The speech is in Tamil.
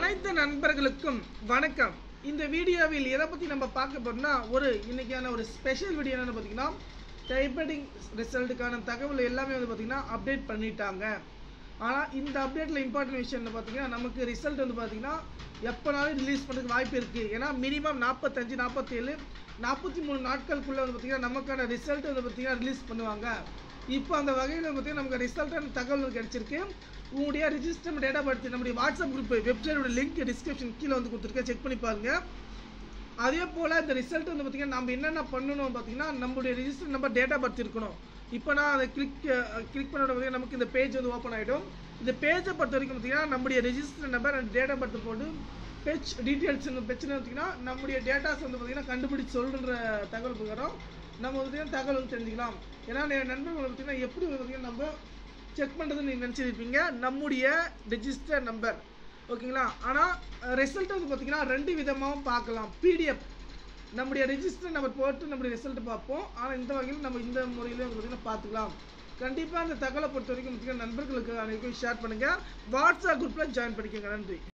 அனைத்து நண்பர்களுக்கும் வணக்கம் இந்த வீடியோவில் எதை பற்றி நம்ம பார்க்க போறோம்னா ஒரு இன்னைக்கான ஒரு ஸ்பெஷல் வீடியோ என்னன்னு பார்த்தீங்கன்னா டைப்ரைட்டிங் ரிசல்ட்டுக்கான தகவல் எல்லாமே வந்து பார்த்தீங்கன்னா அப்டேட் பண்ணிட்டாங்க ஆனால் இந்த அப்டேட்டில் இம்பார்ட்டன்ட் விஷயம் என்ன பார்த்தீங்கன்னா நமக்கு ரிசல்ட் வந்து பார்த்தீங்கன்னா எப்போனாலும் ரிலீஸ் பண்ணுறதுக்கு வாய்ப்பு இருக்குது ஏன்னா மினிமம் நாற்பத்தஞ்சு நாற்பத்தேழு நாற்பத்தி மூணு நாட்களுக்குள்ளே வந்து பார்த்தீங்கன்னா நமக்கான ரிசல்ட் வந்து பார்த்தீங்கன்னா ரிலீஸ் பண்ணுவாங்க இப்போ அந்த வகையில் பார்த்தீங்கன்னா நமக்கு ரிசல்ட்டான தகவல் கிடைச்சிருக்கு உங்களுடைய ரிஜிஸ்டர் டேட்டா பர்த் நம்முடைய வாட்ஸ்அப் குரூப் வெப்சைட்டோட லிங்க் டிஸ்கிரிப்ஷன் கீழே வந்து கொடுத்துருக்கேன் செக் பண்ணி பாருங்க அதே போல் இந்த ரிசல்ட் வந்து பார்த்தீங்கன்னா நம்ம என்னென்ன பண்ணணும் பார்த்தீங்கன்னா நம்மளுடைய ரிஜிஸ்டர் நம்பர் டேட்டா பர்த் இருக்கணும் இப்போ நான் அதை கிளிக் கிளிக் பண்ண உடனே நமக்கு இந்த பேஜ் வந்து ஓப்பன் ஆகிடும் இந்த பேஜை பொறுத்த வரைக்கும் பார்த்தீங்கன்னா நம்முடைய register number and data birth போட்டு பெச் டீட்டெயில்ஸ் பிரச்சனை பார்த்தீங்கன்னா நம்முடைய டேட்டாஸ் வந்து பார்த்தீங்கன்னா கண்டுபிடிச்சு சொல்கிற தகவல் பிரகாரம் நம்ம வந்து பார்த்தீங்கன்னா தகவல் வந்து தெரிஞ்சுக்கலாம் ஏன்னா என் நண்பர்கள் பார்த்தீங்கன்னா எப்படி வந்து பார்த்தீங்கன்னா நம்ம செக் பண்ணுறதுன்னு நீங்கள் நினச்சிருப்பீங்க நம்முடைய ரெஜிஸ்டர் நம்பர் ஓகேங்களா ஆனால் ரிசல்ட் வந்து பார்த்தீங்கன்னா ரெண்டு விதமாகவும் பார்க்கலாம் பிடிஎஃப் நம்முடைய ரெஜிஸ்டர் நம்பர் போட்டு நம்முடைய ரிசல்ட் பார்ப்போம் ஆனால் இந்த வகையில் நம்ம இந்த முறையில் வந்து பார்த்தீங்கன்னா பார்த்துக்கலாம் கண்டிப்பாக அந்த தகவலை பொறுத்த வரைக்கும் பார்த்தீங்கன்னா நண்பர்களுக்கு அனைவருக்கும் ஷேர் பண்ணுங்கள் வாட்ஸ்அப் குரூப்பில் ஜாயின் பண்ணிக்கோங்க நன்றி